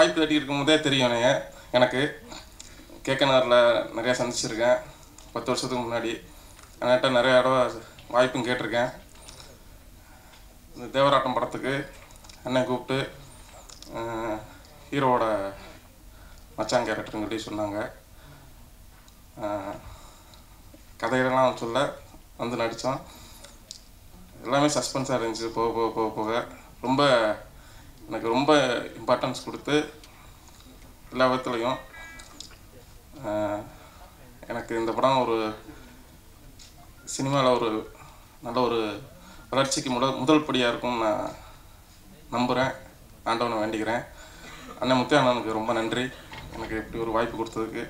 வாய்ப்பு தேடி இருக்கும்போதே தெரியும் எனக்கு எனக்கு கேக்கனரில் நிறையா சந்திச்சிருக்கேன் பத்து வருஷத்துக்கு முன்னாடி என்கிட்ட நிறைய தடவை வாய்ப்பும் கேட்டிருக்கேன் இந்த தேவராட்டம் படத்துக்கு அண்ணன் கூப்பிட்டு அஹ், ஹீரோவோட மச்சான் கேரக்டர்னு சொல்லி சொன்னாங்க அஹ், கதையெல்லாம் சொல்ல வந்து நடித்தோம் எல்லாமே சஸ்பென்ஸாக இருந்துச்சு போக போக போக போக ரொம்ப எனக்கு ரொம்ப இம்பார்ட்டன்ஸ் கொடுத்து எல்லா விதத்துலையும் ஆஹ், எனக்கு இந்த படம் ஒரு சினிமாவில் ஒரு நல்ல ஒரு வளர்ச்சிக்கு முதல் முதல் படியாக இருக்கும்னு நான் நம்புகிறேன் ஆண்டவனை வேண்டிக்கிறேன் அண்ணன் முத்து அண்ணனுக்கு ரொம்ப நன்றி எனக்கு இப்படி ஒரு வாய்ப்பு கொடுத்ததுக்கு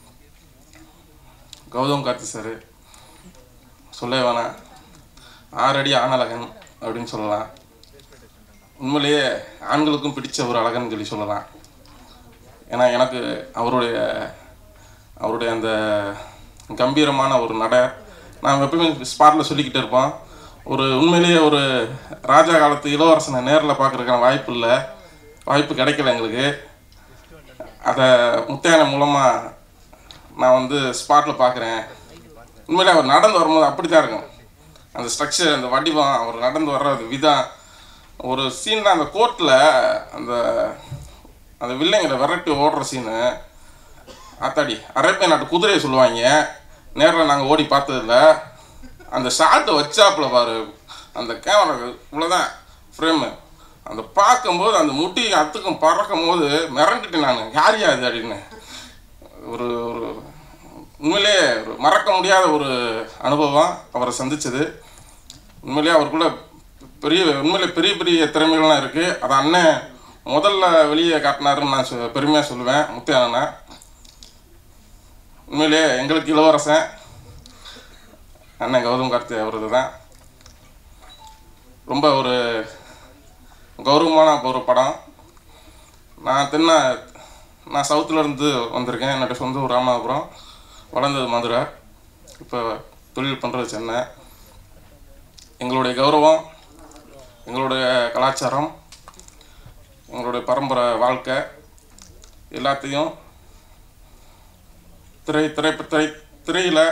கௌதம் கார்த்தி சார் சொல்ல வேணாம் ஆறடி ஆணழகன் அப்படின்னு சொல்லலாம் உண்மையிலேயே ஆண்களுக்கும் பிடிச்ச ஒரு அழகன் சொல்லி சொல்லலாம் ஏன்னா எனக்கு அவருடைய அவருடைய அந்த கம்பீரமான ஒரு நடை நான் எப்பவுமே ஸ்பாட்டில் சொல்லிக்கிட்டே இருப்போம் ஒரு உண்மையிலேயே ஒரு ராஜா காலத்து இளவரசனை நேரில் பார்க்குறதுக்கான வாய்ப்பு இல்லை வாய்ப்பு கிடைக்கல எங்களுக்கு அதை முத்தையான மூலமாக நான் வந்து ஸ்பாட்டில் பார்க்குறேன் உண்மையிலே அவர் நடந்து வரும்போது அப்படி தான் இருக்கும் அந்த ஸ்ட்ரக்சர் அந்த வடிவம் அவர் நடந்து வர்றது விதம் ஒரு சீனில் அந்த கோர்ட்டில் அந்த அந்த வில்லைங்களை விரட்டி ஓடுற சீனு ஆத்தாடி அரேபிய நாட்டு குதிரையை சொல்லுவாங்க நேரில் நாங்கள் ஓடி பார்த்ததில்ல அந்த ஷாட்டை வச்சாப்புல பாரு அந்த கேமரா இவ்வளோதான் ஃப்ரேமு அந்த பார்க்கும்போது அந்த முட்டி அத்துக்கும் பறக்கும் போது மிரண்டுட்டேன் நான் யார் யா இது அப்படின்னு ஒரு ஒரு உண்மையிலே ஒரு மறக்க முடியாத ஒரு அனுபவம் அவரை சந்திச்சது உண்மையிலேயே அவருக்குள்ள பெரிய உண்மையிலே பெரிய பெரிய திறமைகள்லாம் இருக்குது அதை அண்ணன் முதல்ல வெளியே காட்டினாருன்னு நான் சொ- பெருமையாக சொல்லுவேன் முத்து அண்ணனை உண்மையிலேயே எங்களுக்கு இளவரசன் அண்ணன் கௌதம் கார்த்தி அவரது தான் ரொம்ப ஒரு கௌரவமான ஒரு படம் நான் தென்ன நான் சவுத்துல இருந்து வந்திருக்கேன் என்னோட சொந்த ஊர் ராமநாதபுரம் வளர்ந்தது மதுரை இப்போ தொழில் பண்ணுறது சென்னை எங்களுடைய கௌரவம் எங்களுடைய கலாச்சாரம் எங்களுடைய பரம்பரை வாழ்க்கை எல்லாத்தையும் திரை திரை திரை திரையில்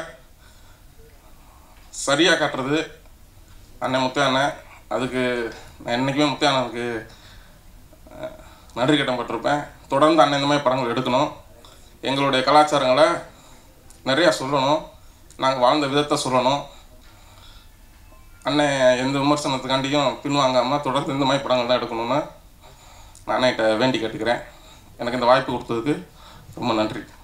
சரியாக காட்டுறது அண்ணன் முத்து அண்ணன் அதுக்கு நான் என்றைக்குமே முத்து அண்ணனுக்கு அஹ், நன்றி கட்டம் பட்டிருப்பேன் தொடர்ந்து அண்ணன் இந்த மாதிரி படங்கள் எடுக்கணும் எங்களுடைய கலாச்சாரங்களை நிறையா சொல்லணும் நாங்கள் வாழ்ந்த விதத்தை சொல்லணும் அண்ணன் எந்த விமர்சனத்துக்காண்டியும் பின்வாங்காமல் தொடர்ந்து இந்த மாதிரி படங்கள் தான் எடுக்கணும்னு நான் அண்ணன்கிட்ட வேண்டி கேட்டுக்கிறேன் எனக்கு இந்த வாய்ப்பு கொடுத்ததுக்கு ரொம்ப நன்றி